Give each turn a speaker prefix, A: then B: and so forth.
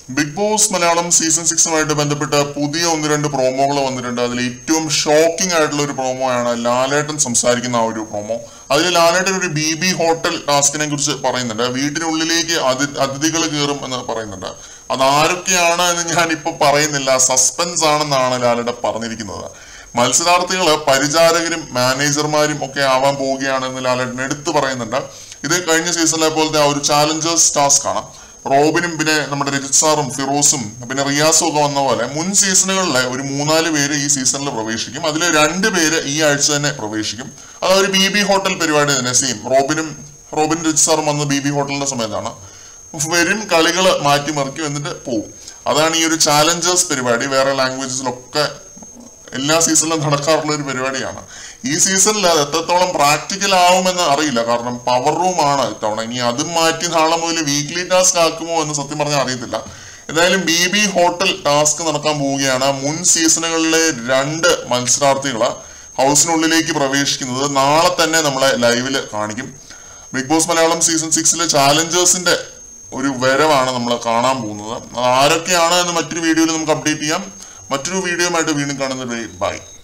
A: big Boss Malayalam season സിക്സുമായിട്ട് ബന്ധപ്പെട്ട് പുതിയ ഒന്ന് രണ്ട് പ്രോമോകൾ വന്നിട്ടുണ്ട് അതിൽ ഏറ്റവും ഷോക്കിംഗ് ആയിട്ടുള്ള ഒരു പ്രോമോ ആണ് ലാലേട്ടൻ സംസാരിക്കുന്ന ആ ഒരു പ്രോമോ അതിൽ ലാലേട്ടൻ ഒരു ബി ബി ഹോട്ടൽ ടാസ്കിനെ കുറിച്ച് പറയുന്നുണ്ട് വീട്ടിനുള്ളിലേക്ക് അതി അതിഥികൾ കയറും എന്ന് പറയുന്നുണ്ട് അത് ആരൊക്കെയാണ് എന്ന് ഞാൻ ഇപ്പൊ പറയുന്നില്ല സസ്പെൻസ് ആണെന്നാണ് ലാലേട്ടൻ പറഞ്ഞിരിക്കുന്നത് മത്സരാർത്ഥികള് പരിചാരകരും മാനേജർമാരും ഒക്കെ ആവാൻ പോവുകയാണെന്ന് ലാലേട്ടൻ എടുത്തു പറയുന്നുണ്ട് ഇത് കഴിഞ്ഞ സീസണിലെ പോലത്തെ ആ ഒരു ചാലഞ്ചേഴ്സ് ടാസ്ക് ആണ് റോബിനും പിന്നെ നമ്മുടെ രജിത് സാറും ഫിറോസും പിന്നെ റിയാസും ഒക്കെ വന്ന പോലെ മുൻ സീസണുകളിലെ ഒരു മൂന്നാല് പേര് ഈ സീസണിൽ പ്രവേശിക്കും അതിൽ രണ്ട് പേര് ഈ ആഴ്ച തന്നെ പ്രവേശിക്കും അത് ഒരു ബി ബി ഹോട്ടൽ പരിപാടി തന്നെ സെയിം റോബിനും റോബിൻ രജിത് സാറും വന്ന് ബി ബി ഹോട്ടലിന്റെ സമയത്താണ് വരും കളികൾ മാറ്റിമറിക്കും എന്നിട്ട് പോവും അതാണ് ഈ ഒരു ചാലഞ്ചേഴ്സ് പരിപാടി വേറെ ലാംഗ്വേജസിലൊക്കെ എല്ലാ സീസണിലും നടക്കാറുള്ള ഒരു പരിപാടിയാണ് ഈ സീസണിൽ അത് എത്രത്തോളം പ്രാക്ടിക്കൽ ആവുമെന്ന് അറിയില്ല കാരണം പവർ റൂം ആണ് ഇത്തവണ ഇനി അതും മാറ്റി നാളെ മുതൽ വീക്ക്ലി ടാസ്ക് ആക്കുമോ എന്ന് സത്യം പറഞ്ഞാൽ അറിയത്തില്ല എന്തായാലും ബി ബി ഹോട്ടൽ ടാസ്ക് നടക്കാൻ പോവുകയാണ് മുൻ സീസണുകളിലെ രണ്ട് മത്സരാർത്ഥികള് ഹൗസിനുള്ളിലേക്ക് പ്രവേശിക്കുന്നത് നാളെ തന്നെ നമ്മളെ ലൈവില് കാണിക്കും ബിഗ് ബോസ് മലയാളം സീസൺ സിക്സിലെ ചാലഞ്ചേഴ്സിന്റെ ഒരു വരവാണ് നമ്മൾ കാണാൻ പോകുന്നത് അത് ആരൊക്കെയാണ് എന്ന് മറ്റൊരു വീഡിയോയിൽ നമുക്ക് അപ്ഡേറ്റ് ചെയ്യാം മറ്റൊരു വീഡിയോയുമായിട്ട് വീണ്ടും കാണുന്നത് ബൈ